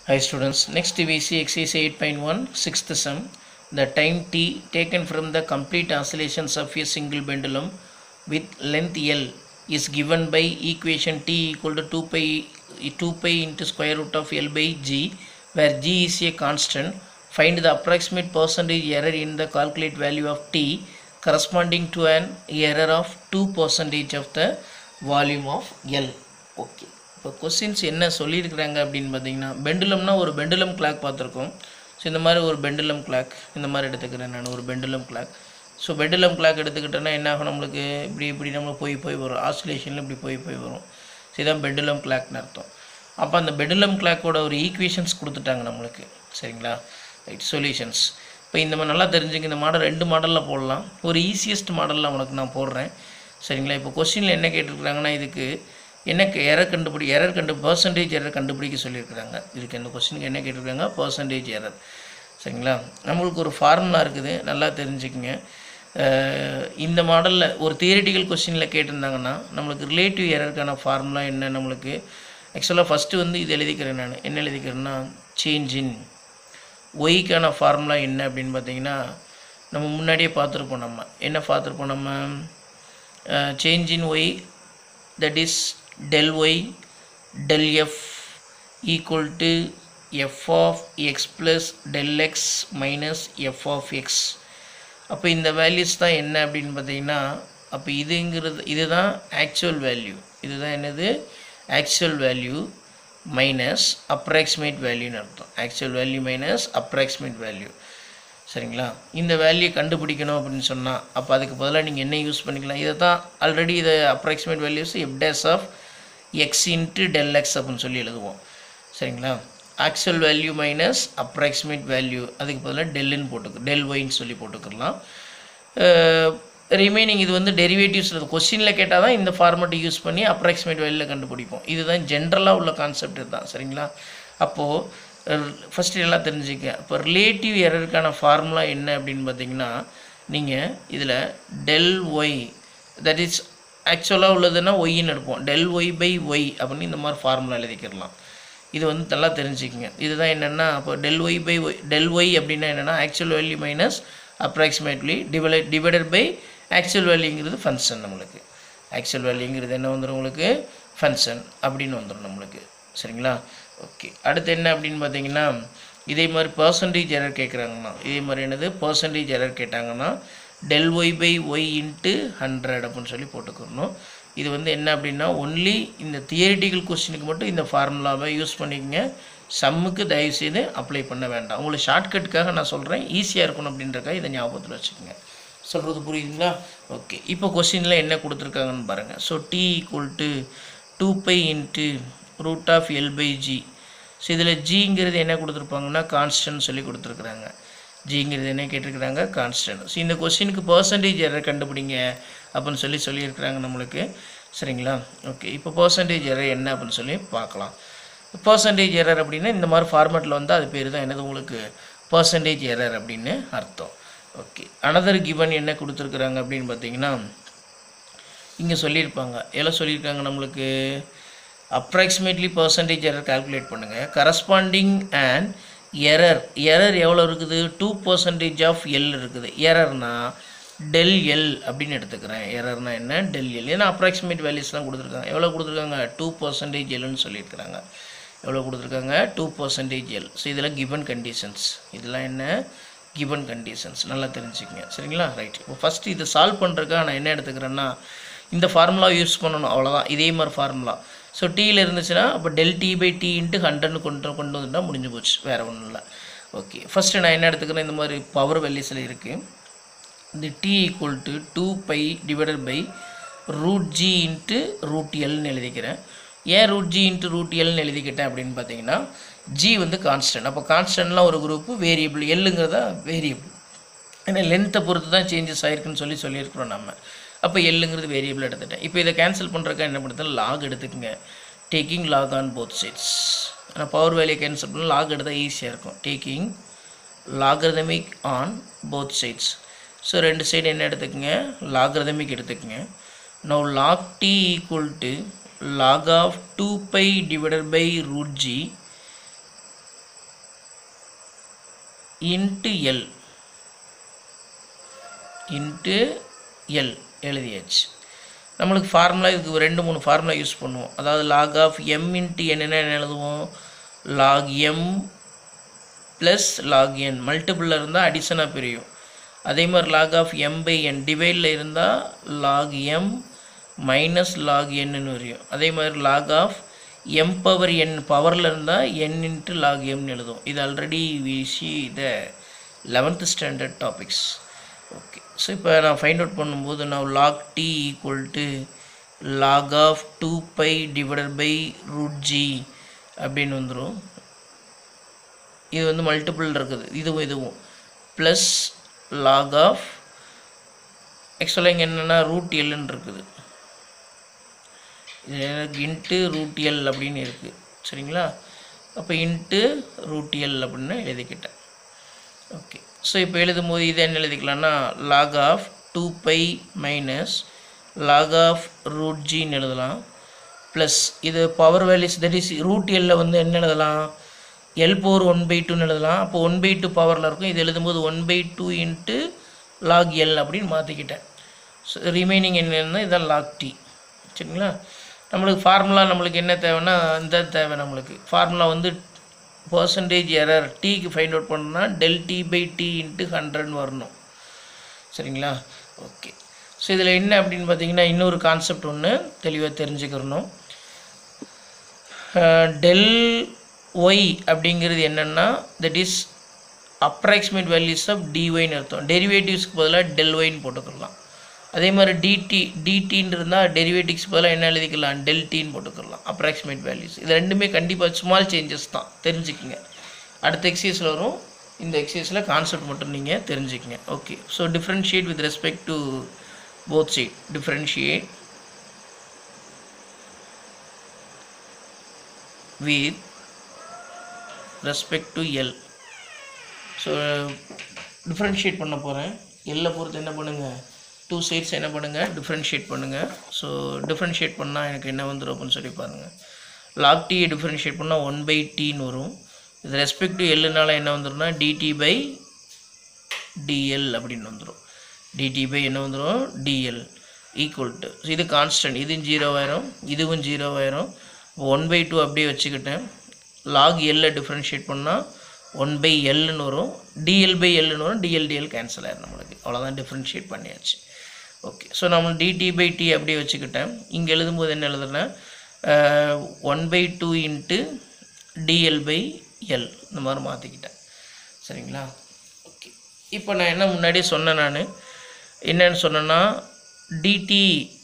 Hi students, next we see exercise 8.1, sixth sum. The time t taken from the complete oscillations of a single pendulum with length L is given by equation t equal to 2 pi, 2 pi into square root of L by g, where g is a constant. Find the approximate percentage error in the calculate value of t corresponding to an error of 2 percentage of the volume of L. Okay. இப்போ questions என்ன சொல்லியிருக்கிறாங்க அப்படின்னு பார்த்தீங்கன்னா பெண்டுலம்னா ஒரு pendulum clock பார்த்துருக்கோம் so இந்த மாதிரி ஒரு பெண்டுலம் கிளாக் இந்த மாதிரி எடுத்துக்கிறேன் நான் ஒரு pendulum clock so pendulum clock எடுத்துக்கிட்டோன்னா என்ன ஆகும் நம்மளுக்கு இப்படி இப்படி நம்ம போய் போய் வரும் ஆசிலேஷனில் இப்படி போய் போய் வரும் ஸோ இதான் பெண்டுலம் கிளாக்னு அர்த்தம் அப்போ அந்த பெண்டுலம் கிளாக்கோட ஒரு ஈக்குவேஷன்ஸ் கொடுத்துட்டாங்க நம்மளுக்கு சரிங்களா ரைட் சொல்யூஷன்ஸ் இப்போ இந்த மாதிரி நல்லா தெரிஞ்சுங்க இந்த மாடல் ரெண்டு மாடலில் போடலாம் ஒரு ஈஸியஸ்ட் மாடலில் உனக்கு நான் போடுறேன் சரிங்களா இப்போ கொஸ்டினில் என்ன கேட்டிருக்கிறாங்கன்னா இதுக்கு என்ன எரர் கண்டுபிடி எரர் கண்டு பர்சன்டேஜ் எரர் கண்டுபிடிக்க சொல்லியிருக்கிறாங்க இதுக்கு இந்த கொஸ்டினுக்கு என்ன கேட்டிருக்காங்க பர்சன்டேஜ் எரர் சரிங்களா நம்மளுக்கு ஒரு ஃபார்முலா இருக்குது நல்லா தெரிஞ்சுக்கங்க அஹ் இந்த மாடலில் ஒரு தியரிட்டிக்கல் கொஸ்டினில் கேட்டிருந்தாங்கன்னா நம்மளுக்கு ரிலேட்டிவ் எரருக்கான ஃபார்முலா என்ன நம்மளுக்கு ஆக்சுவலாக ஃபஸ்ட்டு வந்து இது எழுதிக்கிறேன் நான் என்ன எழுதிக்கிறேன்னா சேஞ்ச் இன் ஒய்க்கான ஃபார்முலா என்ன அப்படின்னு பார்த்தீங்கன்னா நம்ம முன்னாடியே பார்த்துருப்போம் நம்ம என்ன பார்த்துருப்போம் நம்ம change in Y that is del y del f equal to f of x plus del x minus f of x அப்போ இந்த வேல்யூஸ் தான் என்ன அப்படின்னு பார்த்தீங்கன்னா அப்போ இதுங்கிறது இதுதான் ஆக்சுவல் வேல்யூ இதுதான் என்னது ஆக்சுவல் வேல்யூ மைனஸ் அப்ராக்சிமேட் வேல்யூன்னு அர்த்தம் actual value minus approximate value சரிங்களா இந்த வேல்யூ கண்டுபிடிக்கணும் அப்படின்னு சொன்னால் அப்போ அதுக்கு பதிலாக நீங்கள் என்ன யூஸ் பண்ணிக்கலாம் இதை தான் ஆல்ரெடி இதை அப்ராக்சிமேட் வேல்யூஸ் எப்டேஸ் of X into del X அப்படின்னு சொல்லி எழுதுவோம் சரிங்களா actual value minus approximate value அதுக்கு பதிலாக டெல்லுன்னு போட்டுக்கு டெல் ஒய்ன்னு சொல்லி போட்டுக்கலாம் ரிமைனிங் இது வந்து டெரிவேட்டிவ்ஸில் கொஸ்டினில் கேட்டால் தான் இந்த ஃபார்மெட்டை யூஸ் பண்ணி அப்ராக்சிமேட் வேல்யூவில் கண்டுபிடிப்போம் இதுதான் ஜென்ரலாக உள்ள கான்செப்ட் இதுதான் சரிங்களா அப்போது ஃபஸ்ட்டு நல்லா தெரிஞ்சுக்க இப்போ ரிலேட்டிவ் எரருக்கான ஃபார்முலா என்ன அப்படின்னு பார்த்தீங்கன்னா நீங்கள் இதில் டெல் ஒய் தட் இஸ் ஆக்சுவலாக உள்ளதுன்னா ஒய்ன்னு எடுப்போம் டெல் ஒய் பை ஒய் அப்படின்னு இந்த மாதிரி ஃபார்முலா எழுதிக்கிடலாம் இது வந்து நல்லா தெரிஞ்சுக்கங்க இதுதான் என்னென்னா அப்போ del Y by Y del Y அப்படின்னா என்னென்னா actual value minus approximately divide divided by actual வேல்யூங்கிறது ஃபங்க்ஷன் நம்மளுக்கு ஆக்சுவல் வேல்யூங்கிறது என்ன வந்துடும் உங்களுக்கு ஃபங்க்ஷன் அப்படின்னு வந்துடும் நம்மளுக்கு சரிங்களா ஓகே அடுத்து என்ன அப்படின்னு பார்த்தீங்கன்னா இதே மாதிரி பர்சன்டேஜ் எரர் கேட்குறாங்கன்னா இதே மாதிரி என்னது பர்சன்டேஜ் எரர் கேட்டாங்கன்னா del Y by Y into hundred அப்படின்னு சொல்லி போட்டுக்கணும் இது வந்து என்ன அப்படின்னா ஒன்லி இந்த தியரிட்டிக்கல் கொஸ்டினுக்கு மட்டும் இந்த ஃபார்முலாவை யூஸ் பண்ணிக்கங்க சம்முக்கு தயவுசெய்து அப்ளை பண்ண வேண்டாம் உங்களுக்கு ஷார்ட்கட்டுக்காக நான் சொல்கிறேன் ஈஸியாக இருக்கணும் அப்படின்றக்காக இதை ஞாபகத்தில் வச்சுக்கோங்க சொல்கிறது புரியுதுங்களா ஓகே இப்போ கொஸ்டினில் என்ன கொடுத்துருக்காங்கன்னு பாருங்கள் so T equal to two pi into root of L by G so இதில் ஜிங்கிறது என்ன கொடுத்துருப்பாங்கன்னா கான்ஸ்டன்ட் சொல்லி கொடுத்துருக்குறாங்க ஜிங்கிறது என்ன கேட்டிருக்கிறாங்க கான்ஸ்டன்ட் ஸோ இந்த கொஸ்டினுக்கு பர்சன்டேஜ் எரர் கண்டுபிடிங்க அப்படின்னு சொல்லி சொல்லியிருக்கிறாங்க நம்மளுக்கு சரிங்களா ஓகே இப்போ பர்சன்டேஜ் எரர் என்ன அப்படின்னு சொல்லி பார்க்கலாம் பர்சன்டேஜ் எரர் அப்படின்னா இந்த மாதிரி ஃபார்மேட்டில் வந்து அது பேர் தான் என்னது உங்களுக்கு பர்சன்டேஜ் எரர் அப்படின்னு அர்த்தம் ஓகே அனதர் கிவன் என்ன கொடுத்துருக்குறாங்க அப்படின்னு பார்த்தீங்கன்னா இங்கே சொல்லியிருப்பாங்க எல்லாம் சொல்லியிருக்காங்க நம்மளுக்கு அப்ராக்சிமேட்லி பர்சன்டேஜ் எரர் கால்குலேட் பண்ணுங்கள் கரஸ்பாண்டிங் அண்ட் எரர் எரர் எவ்வளோ இருக்குது டூ பர்சன்டேஜ் ஆஃப் எல் இருக்குது எரர்னா டெல் எல் அப்படின்னு எடுத்துக்கிறேன் எரர்னா என்ன டெல் எல் ஏன்னா அப்ராக்சிமேட் வேல்யூஸ்லாம் கொடுத்துருக்காங்க எவ்வளோ கொடுத்துருக்காங்க டூ பர்சன்டேஜ் எல்னு சொல்லியிருக்கிறாங்க எவ்வளோ கொடுத்துருக்காங்க டூ பர்சன்டேஜ் எல் ஸோ இதெல்லாம் கிவன் கண்டிஷன்ஸ் இதெல்லாம் என்ன கிவன் கண்டிஷன்ஸ் நல்லா தெரிஞ்சுக்கங்க சரிங்களா ரைட் இப்போ ஃபஸ்ட்டு இதை சால்வ் பண்ணுறதுக்காக நான் என்ன எடுத்துக்கிறேன்னா இந்த ஃபார்முலா யூஸ் பண்ணணும் அவ்வளோதான் இதே மாதிரி ஃபார்முலா ஸோ டீயில் இருந்துச்சுன்னா அப்போ del D by D into ஹண்ட்ரட்னு கொண்டு கொண்டு வந்துட்டால் முடிஞ்சு போச்சு வேறு ஒன்றும் இல்லை ஓகே ஃபஸ்ட்டு நான் என்ன எடுத்துக்கிறேன் இந்த மாதிரி பவர் வேல்யூஸில் இருக்குது இந்த T equal to two pi divided by root G into root எல்னு எழுதிக்கிறேன் ஏன் ரூட் ஜி இன்ட்டு ரூட் எல்னு எழுதிக்கிட்டேன் அப்படின்னு பார்த்தீங்கன்னா ஜி வந்து கான்ஸ்டன்ட் அப்போ கான்ஸ்டன்ட்லாம் ஒரு குரூப்பு வேரியபிள் எல்லுங்கிறதா வேரியபிள் ஏன்னா லென்த்தை பொறுத்து தான் சேஞ்சஸ் ஆயிருக்குன்னு சொல்லி சொல்லியிருக்கிறோம் நம்ம அப்போ எல்லுங்கிறது வேரியபிள் எடுத்துட்டேன் இப்போ இதை கேன்சல் பண்ணுறக்கா என்ன பண்ணுறது லாக் எடுத்துக்கங்க taking log on both sides ஆனால் பவர் வேல்யூ கேன்சல் பண்ணால் லாக் எடுத்தால் ஈஸியாக இருக்கும் taking logarithmic on both sides so ரெண்டு சைடு என்ன எடுத்துக்கங்க லாகரதமிக் எடுத்துக்கங்க no log T equal to log of 2 pi divided by root g into L into L எழுதியாச்சு நம்மளுக்கு ஃபார்முலா இதுக்கு ரெண்டு மூணு ஃபார்முலா யூஸ் பண்ணுவோம் அதாவது லாக் ஆஃப் எம் இன்ட்டு என்னென்ன என்ன எழுதுவோம் log M plus log N மல்டிபிளில் இருந்தால் அடிஷனாக பிரியும் அதே மாதிரி log of M by N டிவைடில் இருந்தால் லாக் எம் மைனஸ் லாக் என்னு வரையும் அதே மாதிரி log of M power N பவரில் இருந்தால் என் இன்ட்டு லாக் எம்னு எழுதும் இது already we see the eleventh standard topics okay so இப்போ நான் ஃபைண்ட் அவுட் பண்ணும்போது நான் log T equal to log of two pi divided by root G அப்படின்னு வந்துடும் இது வந்து மல்டிபிள் இருக்குது இதுவும் இதுவும் ப்ளஸ் லாக் ஆஃப் ஆக்சுவலாக இங்கே என்னென்னா ரூட் எல்லுன்னு இருக்குது இது எனக்கு இன்ட்டு ரூட் எல் அப்படின்னு இருக்குது சரிங்களா அப்போ இன்ட்டு ரூட் எல் அப்படின்னு எழுதிக்கிட்டேன் ஓகே ஸோ இப்போ எழுதும்போது இதை என்ன எழுதிக்கலாம்னா log of two pi minus log of root ஜின்னு எழுதலாம் ப்ளஸ் இது power values that is root எல்ல வந்து என்ன எழுதலாம் எல் பவர் ஒன் பை டூன்னு எழுதலாம் அப்போ ஒன் பை டூ பவரில் இருக்கும் இது எழுதும்போது one by two into log L அப்படின்னு மாற்றிக்கிட்டேன் ஸோ ரிமைனிங் என்னன்னா இதான் லாக் டி சரிங்களா நம்மளுக்கு ஃபார்முலா நம்மளுக்கு என்ன தேவைன்னா இந்த தேவை நம்மளுக்கு ஃபார்முலா வந்து பர்சன்டேஜ் எரர் டீக்கு ஃபைண்ட் அவுட் பண்ணணும்னா del D by D into ஹண்ட்ரட்னு வரணும் சரிங்களா ஓகே ஸோ இதில் என்ன அப்படின்னு பார்த்தீங்கன்னா இன்னொரு கான்செப்ட் ஒன்று தெளிவாக தெரிஞ்சுக்கிறணும் டெல் ஒய் அப்படிங்கிறது என்னென்னா that is approximate values of டிஒய்னு அர்த்தம் டெரிவேட்டிவ்ஸ்க்கு பதிலாக டெல் ஒய்ன்னு போட்டுக்கலாம் அதே மாதிரி டிடி டிடின்னு இருந்தால் டெரிவேட்டிவ்ஸ்க்கு பதிலாக என்ன எழுதிக்கலாம் டெல்டின்னு போட்டுக்கலாம் அப்ராக்சிமேட் வேல்யூஸ் இது ரெண்டுமே கண்டிப்பாக ஸ்மால் சேஞ்சஸ் தான் தெரிஞ்சுக்கங்க அடுத்த எக்ஸசைஸில் வரும் இந்த எக்ஸசைஸில் கான்செப்ட் மட்டும் நீங்கள் தெரிஞ்சுக்கங்க okay so differentiate with respect to both side differentiate with respect to L so differentiate பண்ண போகிறேன் எல்லை பொறுத்து என்ன பண்ணுங்கள் டூ சைட்ஸ் என்ன பண்ணுங்கள் டிஃப்ரென்ஷியேட் பண்ணுங்கள் ஸோ டிஃப்ரென்ஷியேட் பண்ணால் எனக்கு என்ன வந்துடும் அப்படின்னு சொல்லி பாருங்கள் லாக் டியை டிஃப்ரென்ஷியேட் பண்ணால் ஒன் பை டீன்னு வரும் இது ரெஸ்பெக்ட் டு எல்லுனால என்ன வந்துடும்னா டிடி பை டிஎல் அப்படின்னு வந்துடும் டிடி பை என்ன வந்துடும் டிஎல் ஈக்குவல் டு இது கான்ஸ்டன்ட் இதுவும் ஜீரோ ஆயிரும் இதுவும் ஜீரோ ஆயிரும் ஒன் பை டூ அப்படியே வச்சுக்கிட்டேன் லாக் எல்லை டிஃப்ரென்ஷியேட் பண்ணால் ஒன் பை எல்லுன்னு வரும் டிஎல் பை எல்லுன்னு வரும் டிஎல் டிஎல் கேன்சல் ஆயிரும் நம்மளுக்கு அவ்வளோதான் டிஃப்ரென்ஷியேட் பண்ணியாச்சு ஓகே ஸோ நம்ம டிடி பை டி அப்படியே வச்சுக்கிட்டேன் இங்கே எழுதும்போது என்ன எழுதுனா one by two into d l by l இந்த மாதிரி மாற்றிக்கிட்டேன் சரிங்களா ஓகே இப்போ நான் என்ன முன்னாடியே சொன்னேன் நான் என்னன்னு சொன்னேன்னா டிடி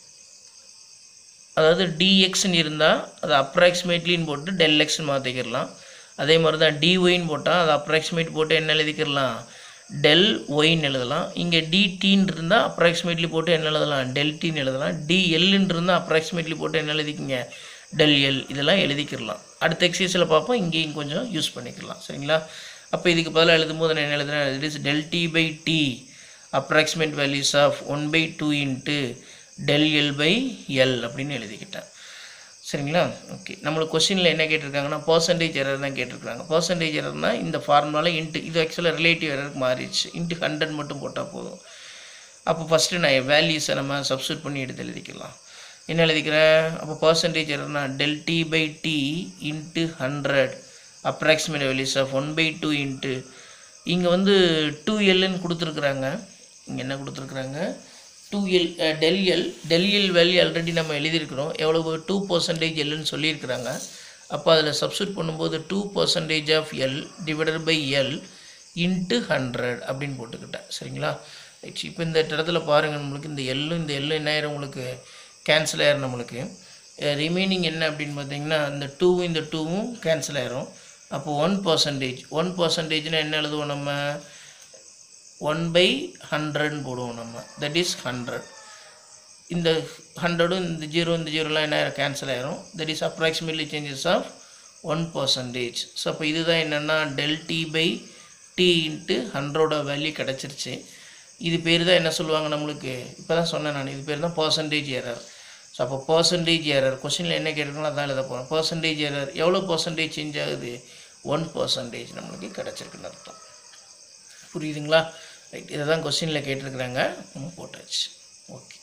அதாவது டிஎக்ஸ்னு இருந்தால் அது அப்ராக்சிமேட்லின்னு போட்டு டெல் எக்ஸ்னு மாற்றிக்கிடலாம் அதே மாதிரி தான் டிஒய்ன்னு போட்டால் அது அப்ராக்சிமேட் போட்டு என்ன எழுதிக்கிடலாம் டெல் ஒய்ன்னு எழுதலாம் இங்கே டிடின்னு இருந்தால் அப்ராக்சிமேட்லி போட்டு என்ன எழுதலாம் டெல் டின்னு எழுதலாம் டிஎல்லுன்னு இருந்தால் அப்ராக்சிமேட்லி போட்டு என்ன எழுதிக்கிங்க டெல் எல் இதெல்லாம் எழுதிக்கிடலாம் அடுத்த எக்ஸசைஸில் பார்ப்போம் இங்கேயும் கொஞ்சம் யூஸ் பண்ணிக்கலாம் சரிங்களா அப்போ இதுக்கு பதிலாக எழுதும்போது நான் என்ன எழுதுறேன் it is del D by t approximate values of one by two into del l by l அப்படின்னு எழுதிக்கிட்டேன் சரிங்களா ஓகே நம்மளுக்கு கொஸ்டினில் என்ன கேட்டிருக்காங்கன்னா பர்சன்டேஜ் எரர் தான் கேட்டிருக்காங்க பர்சன்டேஜ் எரர்னால் இந்த ஃபார்முலாவில் இன்ட்டு இது ஆக்சுவலாக ரிலேட்டிவ் எரருக்கு மாறிடுச்சு இன்ட்டு ஹண்ட்ரட் மட்டும் போட்டால் போதும் அப்போ ஃபஸ்ட்டு நான் வேல்யூஸை நம்ம சப்ஸ்டியூட் பண்ணி எடுத்து எழுதிக்கலாம் என்ன எழுதிக்கிறேன் அப்போ பர்சன்டேஜ் எரர்னா del D by D into hundred approximate values of one by two into இங்கே வந்து டூ எல்லுன்னு கொடுத்துருக்குறாங்க இங்கே என்ன கொடுத்துருக்குறாங்க two l del l del l value already நம்ம எழுதியிருக்கிறோம் எவ்வளவு டூ பர்சன்டேஜ் எல்லுன்னு சொல்லியிருக்கிறாங்க அப்போ அதில் சப்ஸ்டியூட் பண்ணும்போது two percentage of l divided by l into hundred அப்படின்னு போட்டுக்கிட்டேன் சரிங்களா ரைட் இப்போ இந்த இடத்துல பாருங்கள் நம்மளுக்கு இந்த எல்லும் இந்த எல்லும் என்ன ஆயிரும் உங்களுக்கு கேன்சல் ஆயிரும் நம்மளுக்கு ரிமைனிங் என்ன அப்படின்னு பார்த்தீங்கன்னா இந்த டூவும் இந்த டூவும் கேன்சல் ஆயிரும் அப்போ ஒன் பர்சன்டேஜ் ஒன் பர்சன்டேஜ்னால் என்ன எழுதுவோம் நம்ம ஒன் பை ஹண்ட்ரட்னு போடுவோம் நம்ம தட் இஸ் ஹண்ட்ரட் இந்த ஹண்ட்ரடும் இந்த ஜீரோ இந்த ஜீரோலாம் என்ன ஆயிரும் கேன்சல் ஆயிரும் that is approximately changes of one percentage so அப்போ இதுதான் என்னென்னா del D by D into ஹண்ட்ரோட வேல்யூ கிடச்சிருச்சு இது பேர் தான் என்ன சொல்லுவாங்க நம்மளுக்கு இப்போ தான் சொன்னேன் நான் இது பேர் தான் பர்சன்டேஜ் எரர் ஸோ அப்போ பர்சன்டேஜ் எரர் கொஸ்டினில் என்ன கேட்டிருக்கோம் அதான் எழுத போகிறோம் பர்சன்டேஜ் எரர் எவ்வளோ பர்சன்டேஜ் சேஞ்ச் ஆகுது ஒன் பர்சன்டேஜ் நம்மளுக்கு கிடச்சிருக்குன்னு அர்த்தம் புரியுதுங்களா ரைட் இதை தான் கொஸ்டினில் கேட்டிருக்கிறாங்க நம்ம போட்டாச்சு ஓகே